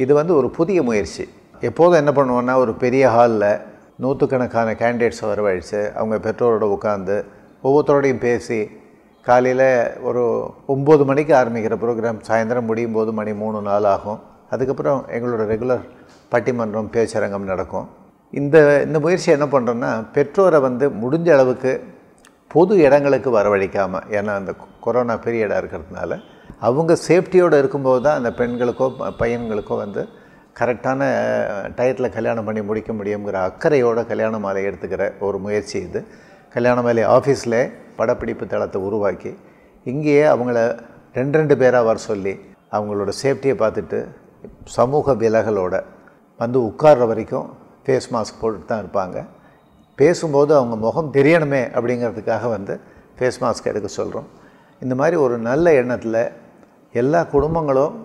இது வந்து ஒரு புதிய முயற்சி எப்போதும் என்ன பண்ணுவோன்னா ஒரு பெரிய ஹாலில் நூற்றுக்கணக்கான கேண்டிடேட்ஸை வரவழைச்சு அவங்க பெற்றோரோட உட்காந்து ஒவ்வொருத்தரோடையும் பேசி காலையில் ஒரு ஒம்பது மணிக்கு ஆரம்பிக்கிற ப்ரோக்ராம் சாயந்தரம் முடியும் போது மணி மூணு நாள் ஆகும் அதுக்கப்புறம் எங்களோட ரெகுலர் பட்டிமன்றம் பேச்சரங்கம் நடக்கும் இந்த இந்த முயற்சி என்ன பண்ணுறோன்னா பெற்றோரை வந்து முடிஞ்ச அளவுக்கு பொது இடங்களுக்கு வரவழைக்காமல் ஏன்னா அந்த கொரோனா பீரியடாக இருக்கிறதுனால அவங்க சேஃப்டியோடு இருக்கும்போது தான் அந்த பெண்களுக்கோ ப- பையன்களுக்கோ வந்து கரெக்டான டயத்தில் கல்யாணம் பண்ணி முடிக்க முடியுங்கிற அக்கறையோட கல்யாண மாலை எடுத்துக்கிற ஒரு முயற்சி இது கல்யாண மாலை ஆஃபீஸில் படப்பிடிப்பு தளத்தை உருவாக்கி இங்கேயே அவங்கள ரெண்டு ரெண்டு பேராக வர சொல்லி அவங்களோட சேஃப்டியை பார்த்துட்டு சமூக விலகலோட வந்து உட்கார்ற வரைக்கும் ஃபேஸ் மாஸ்க் போட்டுட்டு தான் இருப்பாங்க பேசும்போது அவங்க முகம் தெரியணுமே அப்படிங்கிறதுக்காக வந்து ஃபேஸ் மாஸ்க் எடுக்க சொல்கிறோம் இந்த மாதிரி ஒரு நல்ல எண்ணத்தில் எல்லா குடும்பங்களும்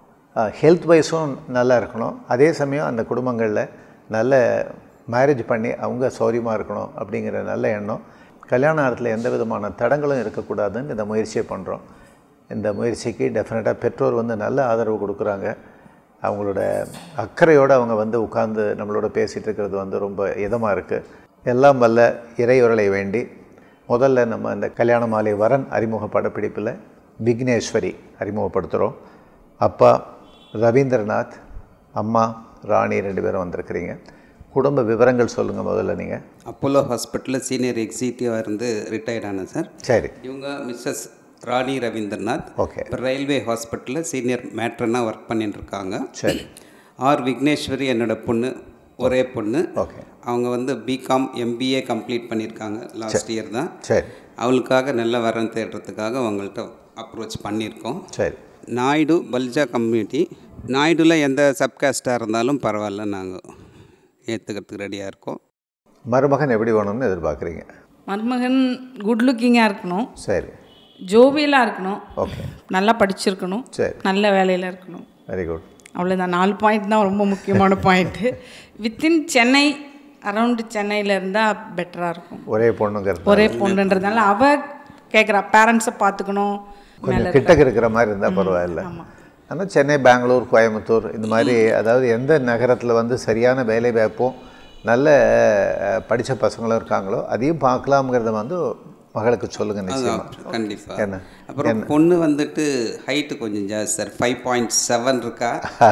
ஹெல்த் வைஸும் நல்லா இருக்கணும் அதே சமயம் அந்த குடும்பங்களில் நல்ல மேரேஜ் பண்ணி அவங்க சௌரியமாக இருக்கணும் அப்படிங்கிற நல்ல எண்ணம் கல்யாண நேரத்தில் எந்த விதமான தடங்களும் இருக்கக்கூடாதுன்னு இந்த முயற்சியை பண்ணுறோம் இந்த முயற்சிக்கு டெஃபினட்டாக பெற்றோர் வந்து நல்ல ஆதரவு கொடுக்குறாங்க அவங்களோட அக்கறையோடு அவங்க வந்து உட்கார்ந்து நம்மளோட பேசிகிட்டு இருக்கிறது வந்து ரொம்ப இதமாக இருக்குது எல்லாம் வல்ல இறையுறலை வேண்டி முதல்ல நம்ம இந்த கல்யாண மாலை வரன் அறிமுக படப்பிடிப்பில் விக்னேஸ்வரி அறிமுகப்படுத்துகிறோம் அப்பா ரவீந்திரநாத் அம்மா ராணி ரெண்டு பேரும் வந்திருக்கிறீங்க குடும்ப விவரங்கள் சொல்லுங்கள் முதல்ல நீங்கள் அப்போலோ ஹாஸ்பிட்டலில் சீனியர் எக்ஸிக்யூட்டிவாக இருந்து ரிட்டையர்ட் ஆனேன் சார் சரி இவங்க மிஸ்ஸஸ் ராணி ரவீந்திரநாத் ஓகே இப்போ ரயில்வே ஹாஸ்பிட்டலில் சீனியர் மேட்ரனாக ஒர்க் பண்ணிட்டு இருக்காங்க சரி ஆர் விக்னேஸ்வரி என்னோட பொண்ணு ஒரே பொண்ணு ஓகே அவங்க வந்து பிகாம் எம்பிஏ கம்ப்ளீட் பண்ணியிருக்காங்க லாஸ்ட் இயர் தான் சரி அவளுக்காக நல்ல வரன் தேடுறதுக்காக அவங்கள்ட்ட அப்ரோச் பண்ணியிருக்கோம் சரி நாயுடு பல்ஜா கம்யூனிட்டி நாயுடுல எந்த சப்காஸ்டாக இருந்தாலும் பரவாயில்ல நாங்கள் ஏற்றுக்கிறதுக்கு ரெடியாக இருக்கோம் மருமகன் எப்படி வேணும்னு எதிர்பார்க்குறீங்க மருமகன் குட் லுக்கிங்காக இருக்கணும் சரி ஜோவியலாக இருக்கணும் ஓகே நல்லா படிச்சிருக்கணும் சரி நல்ல வேலையில் இருக்கணும் வெரி குட் அவ்வளோதான் நாலு பாயிண்ட் தான் ரொம்ப முக்கியமான பாயிண்ட்டு வித்தின் சென்னை அரவுண்டு சென்னையில் இருந்தால் பெட்டராக இருக்கும் ஒரே பொண்ணுங்கிறது ஒரே பொண்ணுன்றதுனால அவ கேட்குறா பேரண்ட்ஸை பார்த்துக்கணும் கொஞ்சம் கிட்டக்கு இருக்கிற மாதிரி இருந்தால் பரவாயில்ல ஆனால் சென்னை பெங்களூர் கோயம்புத்தூர் இந்த மாதிரி அதாவது எந்த நகரத்தில் வந்து சரியான வேலை வாய்ப்பும் நல்ல அஹ், படிச்ச பசங்களும் இருக்காங்களோ அதையும் பார்க்கலாம்ங்கிறத வந்து மகளுக்கு சொல்லுங்க நிச்சயமா கண்டிப்பாக என்ன அப்புறம் பொண்ணு வந்துட்டு ஹைட்டு கொஞ்சம் ஜாஸ்தி சார் ஃபைவ் பாயிண்ட் செவன் இருக்கா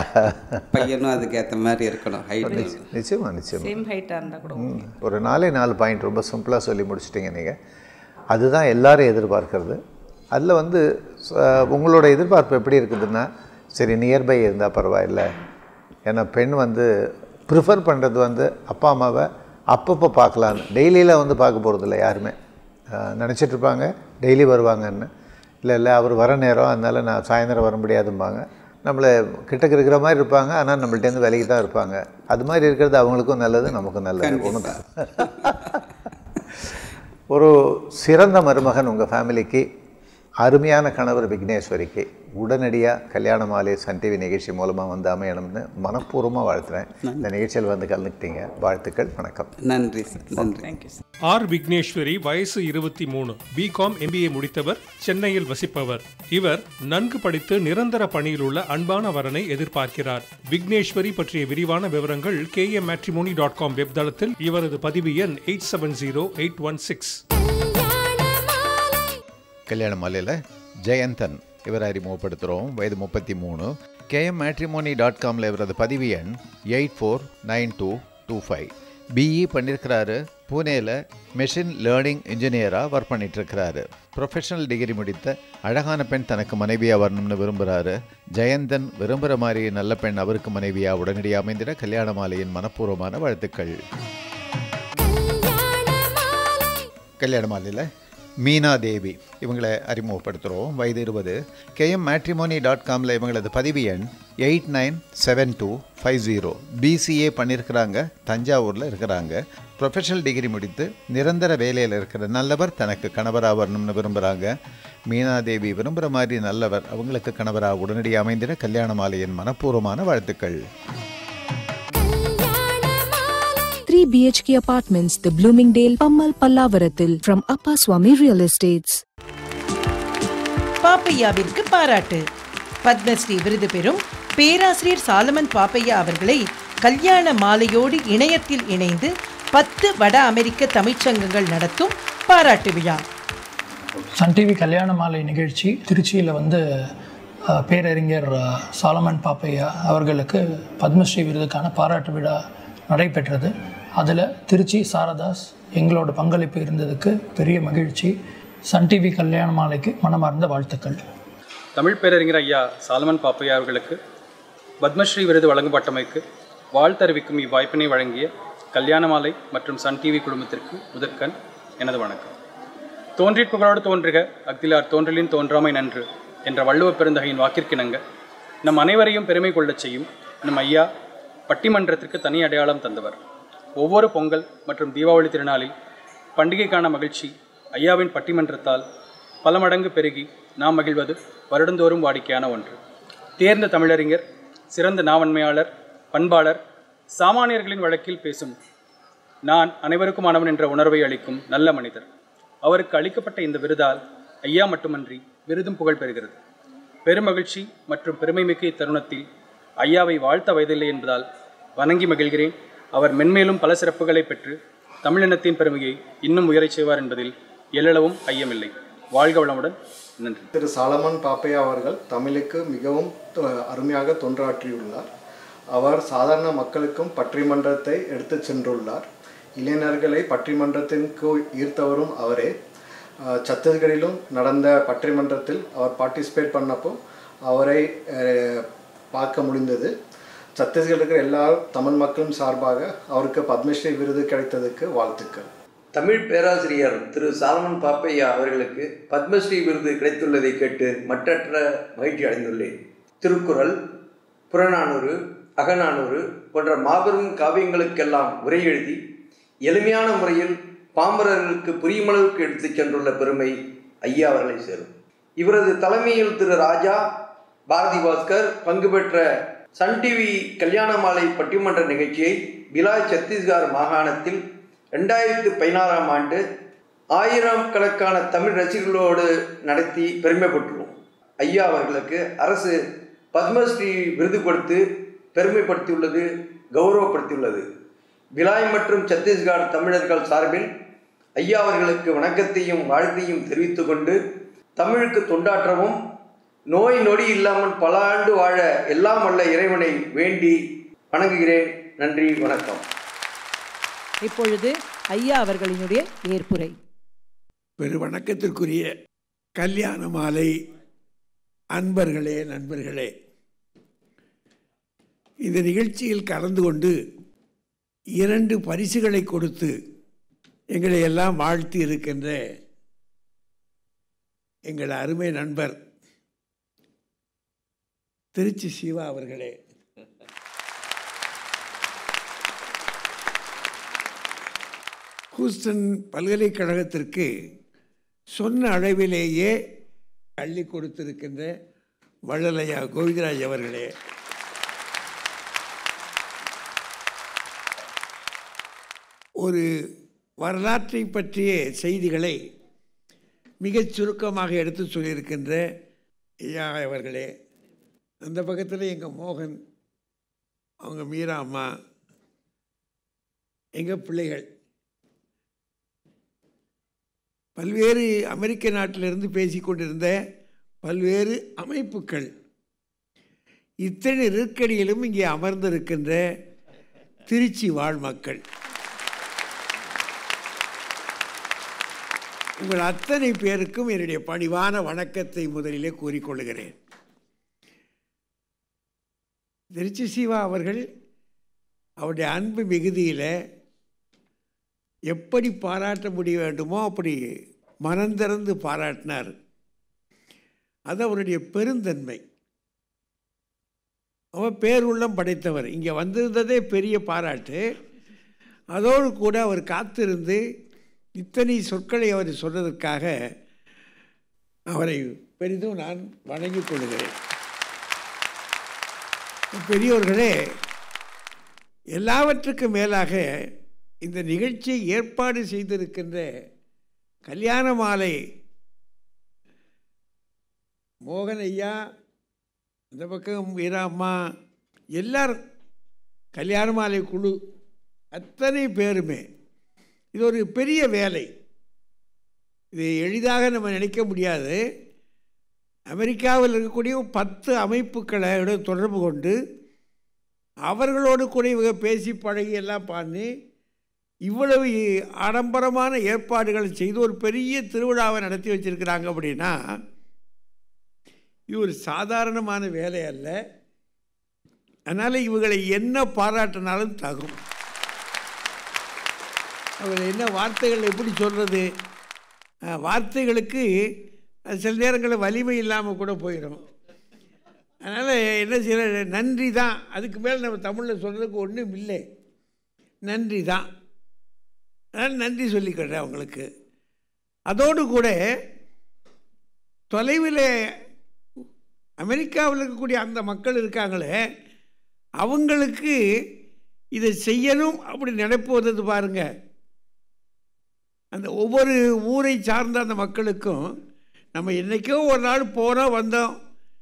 பையனும் அதுக்கேற்ற மாதிரி இருக்கணும் ஹைட்டு நிச்சயமா நிச்சயமா சேம் ஹைட்டாக இருந்தால் கூட ம். ஒரு நாலே நாலு பாயிண்ட் ரொம்ப சிம்பிளாக சொல்லி முடிச்சிட்டிங்க நீங்கள் அதுதான் எல்லாரும் எதிர்பார்க்கறது அதில் வந்து ச- உங்களோட எதிர்பார்ப்பு எப்படி இருக்குதுன்னா சரி நியர்பை இருந்தால் பரவாயில்ல ஏன்னா பெண் வந்து ப்ரிஃபர் பண்ணுறது வந்து அப்பா அம்மாவை அப்பப்போ பார்க்கலான்னு டெய்லியில் வந்து பார்க்க போகிறதில்ல யாருமே நினச்சிட்டு இருப்பாங்க டெய்லி வருவாங்கன்னு இல்லை இல்லை அவர் வர நேரம் அதனால் நான் சாயந்தரம் வர முடியாதும்பாங்க நம்மளை கிட்டக்கு இருக்கிற மாதிரி இருப்பாங்க ஆனால் நம்மள்ட்டேருந்து விலைக்கு தான் இருப்பாங்க அது மாதிரி இருக்கிறது அவங்களுக்கும் நல்லது நமக்கும் நல்லது ஒன்று தான் ஒரு சிறந்த மருமகன் உங்கள் ஃபேமிலிக்கு அருமையான கணவர் விக்னேஸ்வரிக்கு உடனடியாக கல்யாண மாலை சன் டிவி நிகழ்ச்சி மூலமாக வந்து அமையணும்னு மனப்பூர்வமாக வாழ்த்துறேன் இந்த நிகழ்ச்சியில் வந்து கலந்துக்கிட்டீங்க வாழ்த்துக்கள் வணக்கம் நன்றி சார் நன்றி தேங்க்யூ சார் ஆர் விக்னேஸ்வரி வயசு இருபத்தி மூணு பிகாம் எம்பிஏ முடித்தவர் சென்னையில் வசிப்பவர் இவர் நன்கு படித்து நிரந்தர பணியில் உள்ள அன்பான வரனை எதிர்பார்க்கிறார் விக்னேஸ்வரி பற்றிய விரிவான விவரங்கள் K M matrimony dot com வெப்தளத்தில் இவரது பதிவு எண் eight seven zero eight one six கல்யாண மாலையில் ஜெயந்தன் இவரை அறிமுகப்படுத்துகிறோம் வயது முப்பத்தி மூணு கேஎம் மேட்ரிமோனி டாட் காமில் இவரது பதிவு எண் eight four nine two two five B E பண்ணியிருக்கிறாரு பூனேயில் மெஷின் லேர்னிங் இன்ஜினியராக ஒர்க் பண்ணிகிட்ருக்கிறாரு ப்ரொஃபஷனல் டிகிரி முடித்த அழகான பெண் தனக்கு மனைவியாக வரணும்னு விரும்புகிறாரு ஜெயந்தன் விரும்புகிற மாதிரி நல்ல பெண் அவருக்கு மனைவியாக உடனடியாக அமைந்திட கல்யாண மாலையின் மனப்பூர்வமான வாழ்த்துக்கள் கல்யாண மாலையில் மீனா தேவி இவங்களை அறிமுகப்படுத்துகிறோம் வயது இருபது கேஎம் மேட்ரிமோனி டாட் காமில் இவங்களது பதிவு எண் eight nine seven two five zero BCA பண்ணியிருக்கிறாங்க தஞ்சாவூரில் இருக்கிறாங்க ப்ரொஃபஷனல் டிகிரி முடித்து நிரந்தர வேலையில் இருக்கிற நல்லவர் தனக்கு கணவராக வரணும்னு விரும்புகிறாங்க மீனா தேவி விரும்புகிற மாதிரி நல்லவர் அவங்களுக்கு கணவராக உடனடியாக அமைந்திட கல்யாண மாலையின் மனப்பூர்வமான வாழ்த்துக்கள் 3 BHK apartments, the Bloomingdale, Pammal Pallavaраthil from Appa Swami Real Estates. பாப்பையாவிற்கு பாராட்டு பத்மஸ்ரீ விருது பெறும் பேராசிரியர் சாலமன் பாப்பையா அவர்களை கல்யாண மாலையோடு இணையத்தில் இணைந்து பத்து வட அமெரிக்க தமிழ்ச்சங்கங்கள் நடத்தும் பாராட்டு விழா சன் டிவி கல்யாண மாலை நிகழ்ச்சி திருச்சியில் வந்து அஹ், பேரறிஞர் அஹ், சாலமன் பாப்பையா அவர்களுக்கு பத்மஸ்ரீ விருதுக்கான பாராட்டு விழா நடைபெற்றது அதில் திருச்சி சாரதாஸ் எங்களோட பங்களிப்பு இருந்ததுக்கு பெரிய மகிழ்ச்சி சன் டிவி கல்யாண மாலைக்கு மனமார்ந்த வாழ்த்துக்கள் தமிழ் பேரறிஞர் ஐயா சாலமன் பாப்பையா அவர்களுக்கு பத்மஸ்ரீ விருது வழங்கப்பட்டமைக்கு வாழ்த்தறிவிக்கும் இவ்வாய்ப்பினை வழங்கிய கல்யாணமாலை மற்றும் சன் டிவி குழுமத்திற்கு முதற்கண் எனது வணக்கம் தோன்றிற் புகழோடு தோன்றுக அக்திலார் தோன்றலின் தோன்றாமை நன்று என்ற வள்ளுவப் பெருந்தகையின் வாக்கிற்கிணங்க நம் அனைவரையும் பெருமை கொள்ளச் செய்யும் நம் ஐயா பட்டிமன்றத்திற்கு தனி அடையாளம் தந்தவர் ஒவ்வொரு பொங்கல் மற்றும் தீபாவளி திருநாளில் பண்டிகைக்கான மகிழ்ச்சி ஐயாவின் பட்டிமன்றத்தால் பல மடங்கு பெருகி நாம் மகிழ்வது வருடந்தோறும் வாடிக்கையான ஒன்று தேர்ந்த தமிழறிஞர் சிறந்த நாவன்மையாளர் பண்பாளர் சாமானியர்களின் வழக்கில் பேசும் நான் அனைவருக்குமானவன் என்ற உணர்வை அளிக்கும் நல்ல மனிதர் அவருக்கு அளிக்கப்பட்ட இந்த விருதால் ஐயா மட்டுமன்றி விருதும் புகழ் பெறுகிறது பெருமகிழ்ச்சி மற்றும் பெருமைமிக்க இத்தருணத்தில் ஐயாவை வாழ்த்த வயதில்லை என்பதால் வணங்கி மகிழ்கிறேன் அவர் மென்மேலும் பல சிறப்புகளை பெற்று தமிழினத்தின் பெருமையை இன்னும் உயரச் செய்வார் என்பதில் எல்லளவும் ஐயமில்லை வாழ்க வளமுடன் நன்றி திரு சாலமன் பாப்பையா அவர்கள் தமிழுக்கு மிகவும் தொ- அருமையாக தொண்டாற்றியுள்ளார் அவர் சாதாரண மக்களுக்கும் பற்றிமன்றத்தை எடுத்துச் சென்றுள்ளார் இளைஞர்களை பற்றிமன்றத்திற்கு ஈர்த்தவரும் அவரே அஹ், சத்தீஸ்கரிலும் நடந்த பற்றிமன்றத்தில் அவர் பார்ட்டிசிபேட் பண்ணப்போ அவரை அஹ், பார்க்க முடிந்தது சத்தீஸ்கரில் இருக்கிற எல்லா தமிழ் மக்களும் சார்பாக அவருக்கு பத்மஸ்ரீ விருது கிடைத்ததுக்கு வாழ்த்துக்கள் தமிழ் பேராசிரியர் திரு சாலமன் பாப்பையா அவர்களுக்கு பத்மஸ்ரீ விருது கிடைத்துள்ளதை கேட்டு மற்றற்ற மகிழ்ச்சி அடைந்துள்ளேன் திருக்குறள் புறநானூறு அகநானூறு போன்ற மாபெரும் காவியங்களுக்கெல்லாம் உரை எழுதி எளிமையான முறையில் பாமரர்களுக்கு புரியுமளவுக்கு எடுத்துச் சென்றுள்ள பெருமை ஐயா அவர்களை சேரும் இவரது தலைமையில் திரு ராஜா பாரதி பாஸ்கர் பங்கு பெற்ற சன் டிவி கல்யாண மாலை பட்டிமன்ற நிகழ்ச்சியை பிலாய் சத்தீஸ்கர் மாகாணத்தில் ரெண்டாயிரத்து பதினாறாம் ஆண்டு ஆயிரம் கணக்கான தமிழ் ரசிகர்களோடு நடத்தி பெருமைப்பட்டுள்ளோம் ஐயா அவர்களுக்கு அரசு பத்மஸ்ரீ விருது கொடுத்து பெருமைப்படுத்தியுள்ளது கௌரவப்படுத்தியுள்ளது பிலாய் மற்றும் சத்தீஸ்கர் தமிழர்கள் சார்பில் ஐயா அவர்களுக்கு வணக்கத்தையும் வாழ்த்தையும் தெரிவித்துக் கொண்டு தமிழுக்கு தொண்டாற்றவும் நோய் நொடி இல்லாமல் பல ஆண்டு வாழ எல்லாம் வல்ல இறைவனை வேண்டி வணங்குகிறேன் நன்றி வணக்கம் இப்பொழுது ஐயா அவர்களினுடைய ஏற்புரை பெரு வணக்கத்திற்குரிய கல்யாண மாலை அன்பர்களே நண்பர்களே இந்த நிகழ்ச்சியில் கலந்து கொண்டு இரண்டு பரிசுகளை கொடுத்து எங்களை எல்லாம் வாழ்த்தி இருக்கின்ற எங்கள் அருமை நண்பர் திருச்சி சிவா அவர்களே ஹூஸ்டன் பல்கலைக்கழகத்திற்கு சொன்ன அளவிலேயே அள்ளி கொடுத்திருக்கின்ற வள்ளலையா கோவிந்தராஜ் அவர்களே ஒரு வரலாற்றை பற்றிய செய்திகளை மிகச் சுருக்கமாக எடுத்து சொல்லியிருக்கின்ற ஐயா அவர்களே அந்த பக்கத்தில் எங்கள் மோகன் அவங்க மீரா அம்மா எங்கள் பிள்ளைகள் பல்வேறு அமெரிக்க நாட்டிலிருந்து பேசிக்கொண்டிருந்த பல்வேறு அமைப்புகள் இத்தனை நெருக்கடியிலும் இங்கே அமர்ந்திருக்கின்ற திருச்சி வாழ் மக்கள் உங்கள் அத்தனை பேருக்கும் என்னுடைய பணிவான வணக்கத்தை முதலிலே கூறிக்கொள்கிறேன் திருச்சி சிவா அவர்கள் அவருடைய அன்பு மிகுதியில் எப்படி பாராட்ட முடிய வேண்டுமோ அப்படி மனந்திறந்து பாராட்டினார் அது அவருடைய பெருந்தன்மை அவர் பேருள்ளம் படைத்தவர் இங்கே வந்திருந்ததே பெரிய பாராட்டு அதோடு கூட அவர் காத்திருந்து இத்தனை சொற்களை அவர் சொன்னதற்காக அவரை பெரிதும் நான் வணங்கிக் கொள்கிறேன் பெரியோர்களே எல்லாவற்றுக்கும் மேலாக இந்த நிகழ்ச்சியை ஏற்பாடு செய்திருக்கின்ற கல்யாண மாலை மோகன் ஐயா இந்த பக்கம் வீராம்மா எல்லாரும் கல்யாண மாலை குழு அத்தனை பேருமே இது ஒரு பெரிய வேலை இது எளிதாக நம்ம நினைக்க முடியாது அமெரிக்காவில் இருக்கக்கூடிய பத்து அமைப்புகளோட தொடர்பு கொண்டு அவர்களோடு கூட இவங்க பேசி பழகி எல்லாம் பண்ணி இவ்வளவு ஆடம்பரமான ஏற்பாடுகளை செய்து ஒரு பெரிய திருவிழாவை நடத்தி வச்சிருக்கிறாங்க அப்படின்னா இது ஒரு சாதாரணமான வேலை அல்ல அதனால் இவங்களை என்ன பாராட்டினாலும் தகும் அவங்களை என்ன வார்த்தைகள் எப்படி சொல்கிறது வார்த்தைகளுக்கு அது சில நேரங்களில் வலிமை இல்லாமல் கூட போயிடும் அதனால் என்ன செய்ய நன்றி தான் அதுக்கு மேலே நம்ம தமிழில் சொல்கிறதுக்கு ஒன்றும் இல்லை நன்றி தான் அதனால் நன்றி சொல்லிக்கிறேன் அவங்களுக்கு அதோடு கூட தொலைவில் அமெரிக்காவில் இருக்கக்கூடிய அந்த மக்கள் இருக்காங்களே அவங்களுக்கு இதை செய்யணும் அப்படி நினைப்போது பாருங்க அந்த ஒவ்வொரு ஊரை சார்ந்த அந்த மக்களுக்கும் நம்ம என்றைக்கோ ஒரு நாள் போனோம் வந்தோம்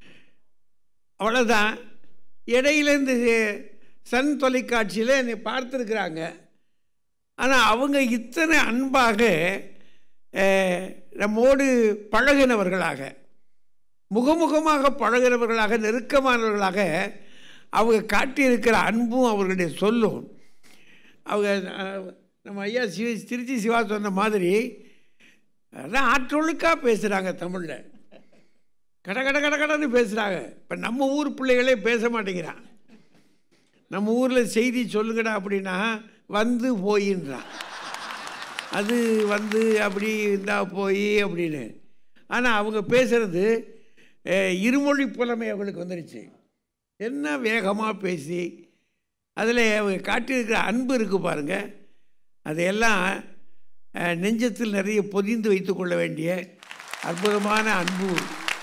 அவ்வளோதான் இடையில இந்த சன் தொலைக்காட்சியில் என்னை பார்த்துருக்குறாங்க ஆனால் அவங்க இத்தனை அன்பாக அஹ், நம்மோடு பழகினவர்களாக முகமுகமாக பழகினவர்களாக நெருக்கமானவர்களாக அவங்க காட்டியிருக்கிற அன்பும் அவர்களுடைய சொல்லும் அவங்க அஹ், நம்ம ஐயா சிவ திருச்சி சிவா சொன்ன மாதிரி அதான் ஆற்றொழுக்காக பேசுகிறாங்க தமிழில் கட கட கட கடன்னு பேசுகிறாங்க இப்போ நம்ம ஊர் பிள்ளைகளே பேச மாட்டேங்கிறான் நம்ம ஊரில் செய்தி சொல்லுங்கடா அப்படின்னா வந்து போயின்றான் அது வந்து அப்படி இருந்தா போய் அப்படின்னு ஆனால் அவங்க பேசுகிறது அஹ், இருமொழி புலமை அவங்களுக்கு வந்துருச்சு என்ன வேகமாக பேசி அதில் அவங்க காட்டியிருக்கிற அன்பு இருக்குது பாருங்கள் அதையெல்லாம் அஹ், நெஞ்சத்தில் நிறைய பொதிந்து வைத்து கொள்ள வேண்டிய அற்புதமான அன்பு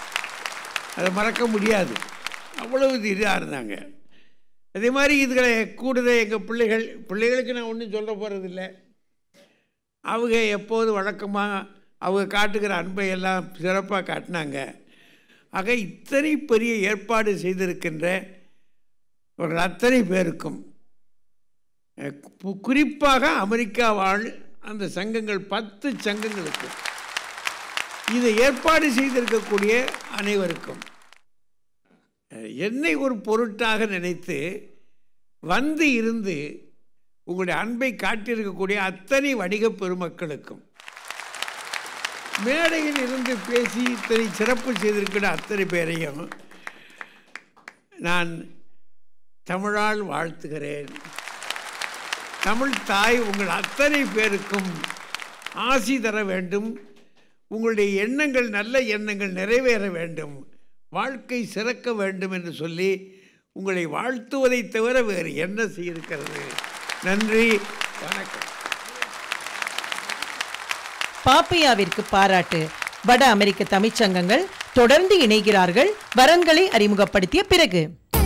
அதை மறக்க முடியாது அவ்வளவு இதாக இருந்தாங்க அதே மாதிரி இதுகளை கூடுதல் எங்கள் பிள்ளைகள் பிள்ளைகளுக்கு நான் ஒன்றும் சொல்ல போகிறதில்ல அவங்க எப்போது வழக்கமாக அவங்க காட்டுகிற அன்பை எல்லாம் சிறப்பாக காட்டினாங்க ஆக இத்தனை பெரிய ஏற்பாடு செய்திருக்கின்ற அவர்கள் அத்தனை பேருக்கும் அஹ், கு- குறிப்பாக அமெரிக்கா வாழ் அந்த சங்கங்கள் பத்து சங்கங்களுக்கு இதை ஏற்பாடு செய்திருக்கக்கூடிய அனைவருக்கும் அஹ், என்னை ஒரு பொருட்டாக நினைத்து வந்து இருந்து உங்களுடைய அன்பை காட்டியிருக்கக்கூடிய அத்தனை வணிகப் பெருமக்களுக்கும் மேடையில் இருந்து பேசி இத்தனை சிறப்பு செய்திருக்கிற அத்தனை பேரையும் நான் தமிழால் வாழ்த்துகிறேன் தமிழ் தாய் உங்கள் அத்தனை பேருக்கும் ஆசி தர வேண்டும் உங்களுடைய எண்ணங்கள் நல்ல எண்ணங்கள் நிறைவேற வேண்டும் வாழ்க்கை சிறக்க வேண்டும் என்று சொல்லி உங்களை வாழ்த்துவதை தவிர வேறு என்ன செய்திருக்கிறது நன்றி வணக்கம் பாப்பையாவிற்கு பாராட்டு வட அமெரிக்க தமிழ்ச்சங்கங்கள் தொடர்ந்து இணைகிறார்கள் வரன்களை அறிமுகப்படுத்திய பிறகு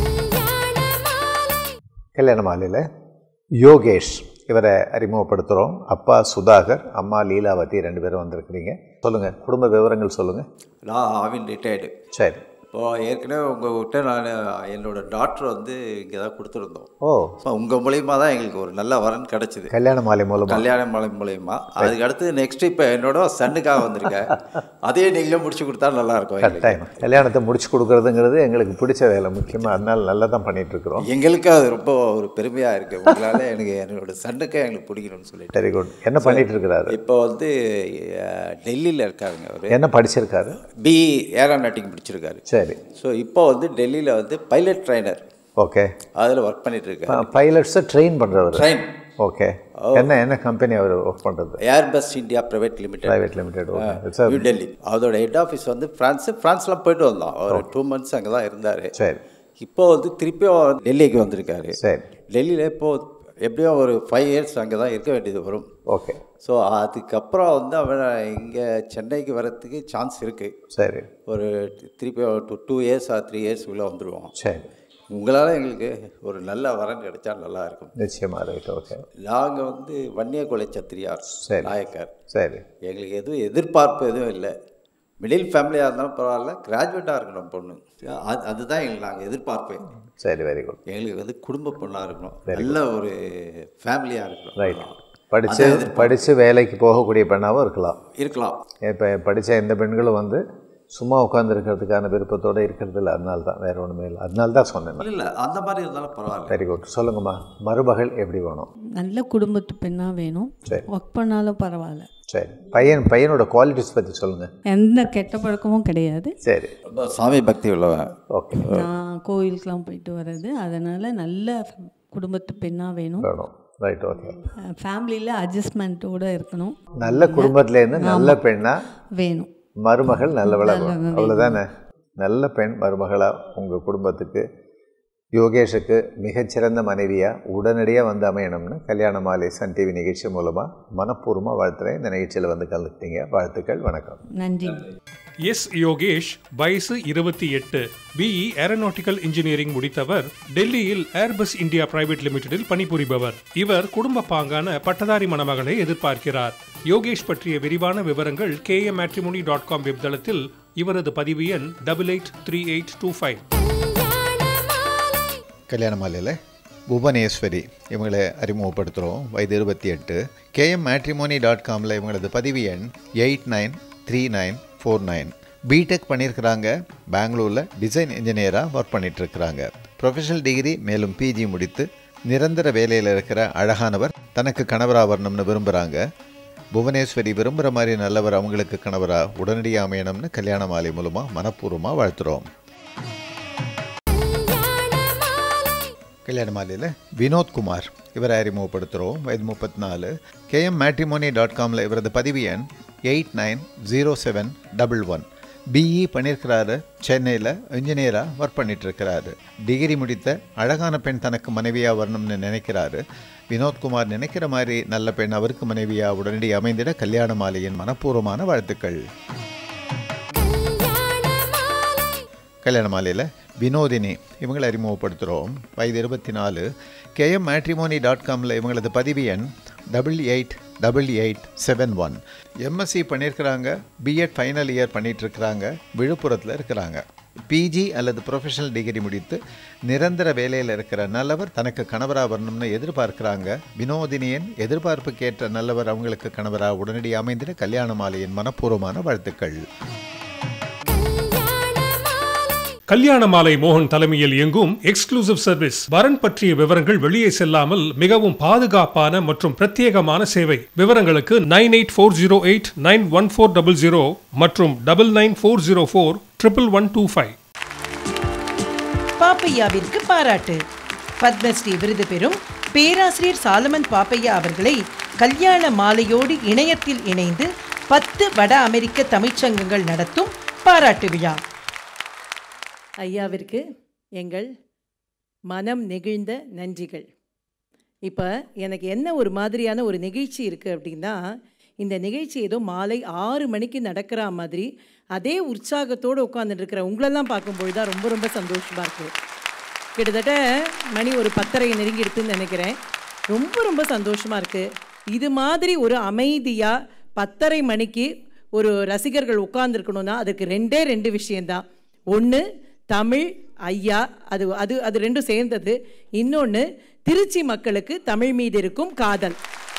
கல்யாண மாலையில் யோகேஷ் இவரை அறிமுகப்படுத்துகிறோம் அப்பா சுதாகர் அம்மா லீலாவதி ரெண்டு பேரும் வந்திருக்கிறீங்க சொல்லுங்கள் குடும்ப விவரங்கள் சொல்லுங்கள் நான் ஆவின் ரிட்டையர்டு சரி இப்போ ஏற்கனவே உங்கள்கிட்ட நான் என்னோட டாக்டர் வந்து இங்கே தான் கொடுத்துருந்தோம் ஓ ஸோ உங்கள் மூலியமாக தான் எங்களுக்கு ஒரு நல்ல வரன் கிடச்சிது கல்யாண மாலை மூலமாக கல்யாண மலை மூலயமா அதுக்கு அடுத்து நெக்ஸ்ட் இப்போ என்னோட சன்னுக்காக வந்திருக்கேன் அதே நீங்களே முடிச்சு கொடுத்தா நல்லா இருக்கும் எங்களுக்கு டைம் கல்யாணத்தை முடிச்சு கொடுக்கறதுங்கிறது எங்களுக்கு பிடிச்ச வேலை முக்கியமாக அதனால நல்லா தான் பண்ணிட்டு இருக்கிறோம் எங்களுக்கு அது ரொம்ப ஒரு பெருமையாக இருக்குது உங்களால் எனக்கு என்னோட சன்னுக்கே எங்களுக்கு பிடிக்கணும்னு சொல்லிட்டு வெரி குட் என்ன பண்ணிட்டு இருக்கிறாரு இப்போ வந்து டெல்லியில் இருக்காருங்க அவர் என்ன படிச்சிருக்காரு பி ஏரோநாட்டிக் முடிச்சிருக்காரு சரி ஸோ இப்போ வந்து டெல்லியில் வந்து பைலட் ட்ரைனர் ஓகே அதில் ஒர்க் பண்ணிட்டு இருக்காரு பைலட்ஸை ட்ரெயின் பண்ணுறவர் ட்ரெயின் ஓகே என்ன என்ன கம்பெனி அவர் ஒர்க் பண்ணுறது Airbus India private limited private limited New Delhi அதோட ஹெட் ஆஃபீஸ் வந்து ஃப்ரான்ஸ் ஃப்ரான்ஸ்லாம் போயிட்டு வந்தோம் ஒரு டூ மந்த்ஸ் அங்கே தான் இருந்தார் சரி இப்போ வந்து திருப்பியும் டெல்லிக்கு வந்திருக்காரு சரி டெல்லியில் இப்போ எப்படியும் ஒரு ஃபைவ் இயர்ஸ் அங்கே தான் இருக்க வேண்டியது வரும் ஓகே ஸோ அதுக்கப்புறம் வந்து அவன் இங்கே சென்னைக்கு வரத்துக்கு சான்ஸ் இருக்குது சரி ஒரு திருப்பி two two years or three இயர்ஸ்க்குள்ளே வந்துடுவோம் சரி உங்களால் எங்களுக்கு ஒரு நல்ல வரன் கிடைச்சா நல்லா இருக்கும் நிச்சயமாக ரைட் ஓகே நாங்கள் வந்து வன்னியகுலை சத்திரியார் சரி. நாயக்கர் சரி எங்களுக்கு எதுவும் எதிர்பார்ப்பு எதுவும் இல்லை மிடில் ஃபேமிலியாக இருந்தாலும் பரவாயில்ல கிராஜுவேட்டாக இருக்கணும் பொண்ணு அது அதுதான் எங்களுக்கு நாங்கள் எதிர்பார்ப்பேன் சரி வெரி குட் எங்களுக்கு வந்து குடும்ப பொண்ணாக இருக்கணும் நல்ல ஒரு ஃபேமிலியாக இருக்கணும் ரைட் படித்து அதான் எதிர்பார்ப்பு. படித்து வேலைக்கு போகக்கூடிய பெண்ணாகவும் இருக்கலாம் இருக்கலாம் இப்போ படித்த எந்த பெண்களும் வந்து சும்மா உட்காந்துருக்கிறதுக்கான விருப்பத்தோடு இருக்கிறது இல்லை அதனால தான் வேறு ஒன்றுமே இல்லை அதனால தான் சொன்னேன் இல்லை இல்லை அந்த மாதிரி இருந்தாலும் பரவாயில்ல வெரி குட் சொல்லுங்கம்மா மருமகள் எப்படி வேணும் நல்ல குடும்பத்து பெண்ணாக வேணும் சரி. ஒர்க் பண்ணாலும் பரவாயில்ல சரி பையன் பையனோட குவாலிட்டிஸ் பற்றி சொல்லுங்கள் எந்த கெட்ட பழக்கமும் கிடையாது சரி ரொம்ப சாமி பக்தி உள்ளவன் ஓகே நான் கோயிலுக்கெலாம் போயிட்டு வர்றது அதனால் நல்ல குடும்பத்து பெண்ணாக வேணும் வேணும் ரைட் ஓகே ஃபேமிலியில் அட்ஜஸ்ட்மெண்ட்டோடு இருக்கணும் நல்ல குடும்பத்துலேருந்து நல்ல ஆமா. பெண்ணா வேணும் மருமகள் நல்லவளா நல்லவ வேணும் வேணும். அவ்வளோதானே நல்ல பெண் மருமகளாக உங்கள் குடும்பத்துக்கு யோகேஷுக்கு மிகச்சிறந்த மனைவியாக உடனடியாக வந்து அமையணும்னு கல்யாண மாலை சன் டிவி நிகழ்ச்சி மூலமாக மனப்பூர்வமாக வாழ்த்துறேன் இந்த நிகழ்ச்சியில் வந்து கலந்துட்டீங்க வாழ்த்துக்கள் வணக்கம் நன்றி எஸ் யோகேஷ் வயசு இருபத்தி எட்டு பிஇ ஏரோநாட்டிக்கல் இன்ஜினியரிங் முடித்தவர் டெல்லியில் ஏர்பஸ் இந்தியா பிரைவேட் லிமிடெடில் பணிபுரிபவர் இவர் குடும்ப பாங்கான பட்டதாரி மணமகளை எதிர்பார்க்கிறார் யோகேஷ் பற்றிய விரிவான விவரங்கள் K M matrimony dot com வெப்தளத்தில் இவரது பதிவு எண் double eight three eight two five கல்யாண மாலையில் புவனேஸ்வரி இவங்களை அறிமுகப்படுத்துகிறோம் வயது இருபத்தி எட்டு கேஎம் மேட்ரிமோனி டாட் காமில் இவங்களது பதிவு எண் eight nine three nine four nine B Tech பண்ணியிருக்கிறாங்க பெங்களூரில் டிசைன் இன்ஜினியராக ஒர்க் பண்ணிகிட்ருக்கிறாங்க ப்ரொஃபஷனல் டிகிரி மேலும் பிஜி முடித்து நிரந்தர வேலையில் இருக்கிற அழகானவர் தனக்கு கணவராக வரணும்னு விரும்புகிறாங்க புவனேஸ்வரி விரும்புகிற மாதிரி நல்லவர் அவங்களுக்கு கணவராக உடனடியாக அமையணும்னு கல்யாண மாலை மூலமாக மனப்பூர்வமாக வாழ்த்துறோம் கல்யாண மாலையில் வினோத்குமார் இவரை அறிமுகப்படுத்துகிறோம் வயது முப்பத்தி நாலு கேஎம் மேட்ரிமோனி டாட் காமில் இவரது பதிவு எண் eight nine zero seven double one B E பண்ணியிருக்கிறாரு சென்னையில் இன்ஜினியராக ஒர்க் பண்ணிகிட்ருக்கிறாரு டிகிரி முடித்த அழகான பெண் தனக்கு மனைவியாக வரணும்னு நினைக்கிறாரு வினோத்குமார் நினைக்கிற மாதிரி நல்ல பெண் அவருக்கு மனைவியாக உடனடி அமைந்திட கல்யாண மாலையின் மனப்பூர்வமான வாழ்த்துக்கள் கல்யாண மாலையில் வினோதினி இவங்களை அறிமுகப்படுத்துகிறோம் வயது இருபத்தி நாலு கேஎம் மேட்ரிமோனி டாட் காமில் இவங்களது பதிவு எண் double eight double eight seven one MSc பண்ணியிருக்கிறாங்க பிஎட் ஃபைனல் இயர் பண்ணிகிட்ருக்கிறாங்க விழுப்புரத்தில் இருக்கிறாங்க பிஜி அல்லது ப்ரொஃபஷனல் டிகிரி முடித்து நிரந்தர வேலையில் இருக்கிற நல்லவர் தனக்கு கணவராக வரணும்னு எதிர்பார்க்குறாங்க வினோதினியின் எதிர்பார்ப்புக்கேற்ற நல்லவர் அவங்களுக்கு கணவராக உடனடி அமைந்திட கல்யாண மாலையின் மனப்பூர்வமான வாழ்த்துக்கள் கல்யாண மாலை மோகன் தலைமையில் இயங்கும் எக்ஸ்க்ளூசிவ் சர்வீஸ் வரன் பற்றிய விவரங்கள் வெளியே செல்லாமல் மிகவும் பாதுகாப்பான மற்றும் பிரத்யேகமான சேவை விவரங்களுக்கு nine eight four zero eight nine one four double zero மற்றும் double nine four zero four triple one two five பாப்பையாவிற்கு பாராட்டு பத்மஸ்ரீ விருது பெறும் பேராசிரியர் சாலமன் பாப்பையா அவர்களை கல்யாண மாலையோடு இணையத்தில் இணைந்து பத்து வட அமெரிக்க தமிழ்ச்சங்கங்கள் நடத்தும் பாராட்டு விழா ஐயாவிற்கு எங்கள் மனம் நெகிழ்ந்த நன்றிகள் இப்போ எனக்கு என்ன ஒரு மாதிரியான ஒரு நிகழ்ச்சி இருக்குது அப்படின்னா இந்த நிகழ்ச்சி ஏதோ மாலை ஆறு மணிக்கு நடக்கிற மாதிரி அதே உற்சாகத்தோடு உட்காந்துட்டு இருக்கிற உங்களெல்லாம் பார்க்கும்பொழுது தான் ரொம்ப ரொம்ப சந்தோஷமாக இருக்குது கிட்டத்தட்ட மணி ஒரு பத்தரை நெருங்கிடுதுன்னு நினைக்கிறேன் ரொம்ப ரொம்ப சந்தோஷமாக இருக்குது இது மாதிரி ஒரு அமைதியாக பத்தரை மணிக்கு ஒரு ரசிகர்கள் உட்கார்ந்துருக்கணும்னா அதுக்கு ரெண்டே ரெண்டு விஷயந்தான் ஒன்று தமிழ் ஐயா அது அது அது ரெண்டும் சேர்ந்தது இன்னொன்று திருச்சி மக்களுக்கு தமிழ் மீது இருக்கும் காதல்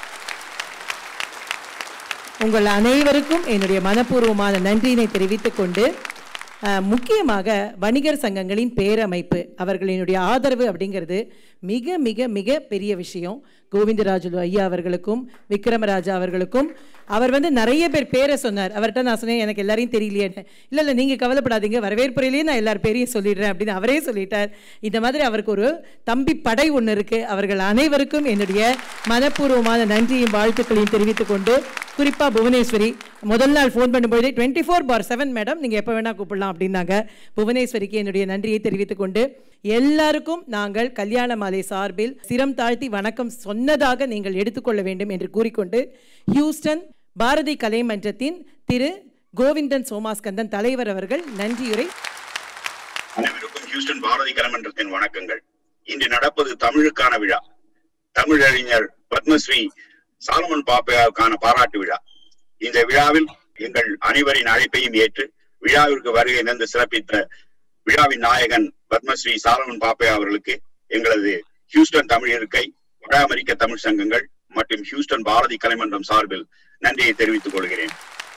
உங்கள் அனைவருக்கும் என்னுடைய மனப்பூர்வமான நன்றியினை தெரிவித்துக் கொண்டு அஹ், முக்கியமாக வணிகர் சங்கங்களின் பேரமைப்பு அவர்களினுடைய ஆதரவு அப்படிங்கிறது மிக மிக மிக பெரிய விஷயம் கோவிந்தராஜுலு ஐயா அவர்களுக்கும் விக்ரமராஜா அவர்களுக்கும் அவர் வந்து நிறைய பேர் பேரை சொன்னார் அவர்கிட்ட நான் சொன்னேன் எனக்கு எல்லாரையும் தெரியலையே இல்லை இல்லை நீங்கள் கவலைப்படாதீங்க வரவேற்புறையிலேயே நான் எல்லார் பேரையும் சொல்லிடுறேன் அப்படின்னு அவரே சொல்லிட்டார் இந்த மாதிரி அவருக்கு ஒரு தம்பி படை ஒன்று இருக்குது அவர்கள் அனைவருக்கும் என்னுடைய மனப்பூர்வமான நன்றியும் வாழ்த்துக்களையும் தெரிவித்துக் கொண்டு குறிப்பாக புவனேஸ்வரி முதல் நாள் ஃபோன் பண்ணும்போது twenty four by seven madam நீங்கள் எப்போ வேணால் கூப்பிடலாம் அப்படின்னாங்க புவனேஸ்வரிக்கு என்னுடைய நன்றியை தெரிவித்துக் கொண்டு எல்லாருக்கும் நாங்கள் கல்யாண மாலை சார்பில் சிரம் தாழ்த்தி வணக்கம் சொன்னதாக நீங்கள் எடுத்துக்கொள்ள வேண்டும் என்று கூறிக்கொண்டு ஹியூஸ்டன் பாரதி கலைமன்றத்தின் திரு கோவிந்தன் சோமாஸ்கந்தன் தலைவர் அவர்கள் நன்றியுரை அனைவருக்கும் ஹியூஸ்டன் பாரதி கலைமன்றத்தின் வணக்கங்கள் இன்று நடப்பது தமிழுக்கான விழா தமிழறிஞர் பத்மஸ்ரீ சாலமன் பாப்பையாவுக்கான பாராட்டு விழா இந்த விழாவில் எங்கள் அனைவரின் அழைப்பையும் ஏற்று விழாவிற்கு வருகை தந்து சிறப்பித்த விழாவின் நாயகன் பத்மஸ்ரீ சாலமன் பாப்பையா அவர்களுக்கு எங்களது ஹியூஸ்டன் தமிழ் இருக்கை வட அமெரிக்க தமிழ் சங்கங்கள் மற்றும் ஹியூஸ்டன் பாரதி கலைமன்றம் சார்பில் நன்றியை தெரிவித்துக் கொள்கிறேன்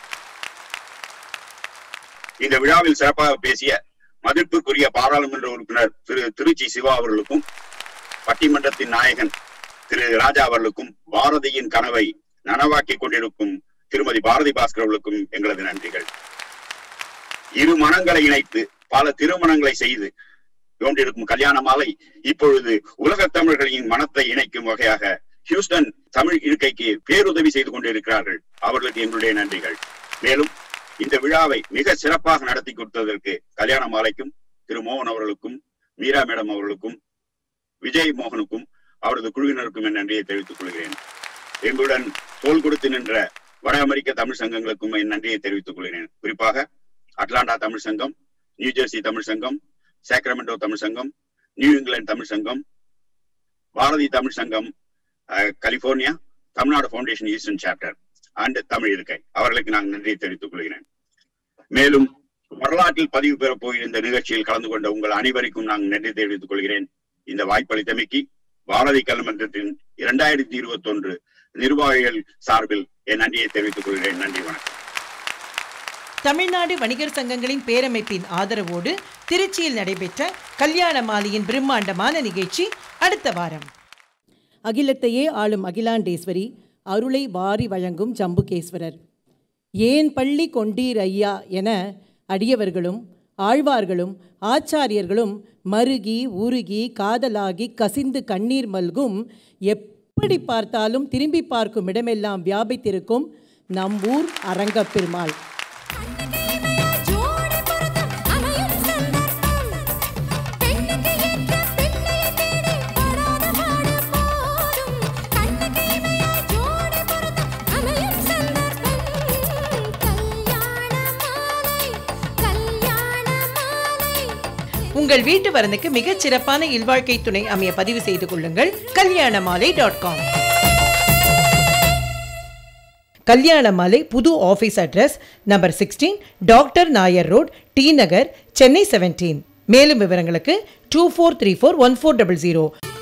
இந்த விழாவில் சிறப்பாக பேசிய மதிப்புக்குரிய பாராளுமன்ற உறுப்பினர் திரு திருச்சி சிவா அவர்களுக்கும் பட்டிமன்றத்தின் நாயகன் திரு ராஜா அவர்களுக்கும் பாரதியின் கனவை நனவாக்கிக் கொண்டிருக்கும் திருமதி பாரதி பாஸ்கர் அவர்களுக்கும் எங்களது நன்றிகள் இரு மனங்களை இணைத்து பல திருமணங்களை செய்து கொண்டிருக்கும் கல்யாண மாலை இப்பொழுது உலக தமிழர்களின் மனத்தை இணைக்கும் வகையாக ஹியூஸ்டன் தமிழ் இருக்கைக்கு பேருதவி செய்து கொண்டிருக்கிறார்கள் அவர்களுக்கு எங்களுடைய நன்றிகள் மேலும் இந்த விழாவை மிக சிறப்பாக நடத்தி கொடுத்ததற்கு கல்யாண மாலைக்கும் திரு மோகன் அவர்களுக்கும் மீரா மேடம் அவர்களுக்கும் விஜய் மோகனுக்கும் அவரது குழுவினருக்கும் என் நன்றியை தெரிவித்துக் கொள்கிறேன் எங்களுடன் தோல் கொடுத்து நின்ற வட அமெரிக்க தமிழ் சங்கங்களுக்கும் என் நன்றியை தெரிவித்துக் கொள்கிறேன் குறிப்பாக அட்லாண்டா தமிழ் சங்கம் நியூ ஜெர்சி தமிழ் சங்கம் சேக்ரமெண்டோ தமிழ் சங்கம் நியூ இங்கிலாந்து தமிழ் சங்கம் Bharathi Tamil Sangam ah, California Tamil Nadu foundation eastern chapter and Tamil இருக்கை அவர்களுக்கு நான் நன்றியை தெரிவித்துக் கொள்கிறேன் மேலும் வரலாற்றில் பதிவு பெறப் போகிற இந்த நிகழ்ச்சியில் கலந்து கொண்ட உங்கள் அனைவருக்கும் நான் நன்றி தெரிவித்துக் கொள்கிறேன் இந்த வாய்ப்பளித்தமைக்கு பாரதி கல்மன்றத்தின் இரண்டாயிரத்தி இருபத்தி ஒன்று நிர்வாகிகள் சார்பில் என் நன்றியை தெரிவித்துக் கொள்கிறேன் நன்றி வணக்கம் தமிழ்நாடு வணிகர் சங்கங்களின் பேரமைப்பின் ஆதரவோடு திருச்சியில் நடைபெற்ற கல்யாண மாலையின் பிரம்மாண்டமான நிகழ்ச்சி அடுத்த வாரம் அகிலத்தையே ஆளும் அகிலாண்டேஸ்வரி அருளை வாரி வழங்கும் ஜம்புகேஸ்வரர் ஏன் பள்ளி கொண்டீர் ஐயா என அடியவர்களும் ஆழ்வார்களும் ஆச்சாரியர்களும் மருகி உருகி காதலாகி கசிந்து கண்ணீர் மல்கும் எப்படி பார்த்தாலும் திரும்பி பார்க்கும் இடமெல்லாம் வியாபித்திருக்கும் நம் ஊர் அரங்கப் பெருமாள் உங்கள் வீட்டு வரனுக்கு மிகச் சிறப்பான இல்வாழ்க்கை துணை அமைய பதிவு செய்து கொள்ளுங்கள் கல்யாண மாலை டாட் காம் கல்யாண மாலை புது office address number sixteen doctor Nair road T Nagar Chennai seventeen மேலும் விவரங்களுக்கு two four three four one four double zero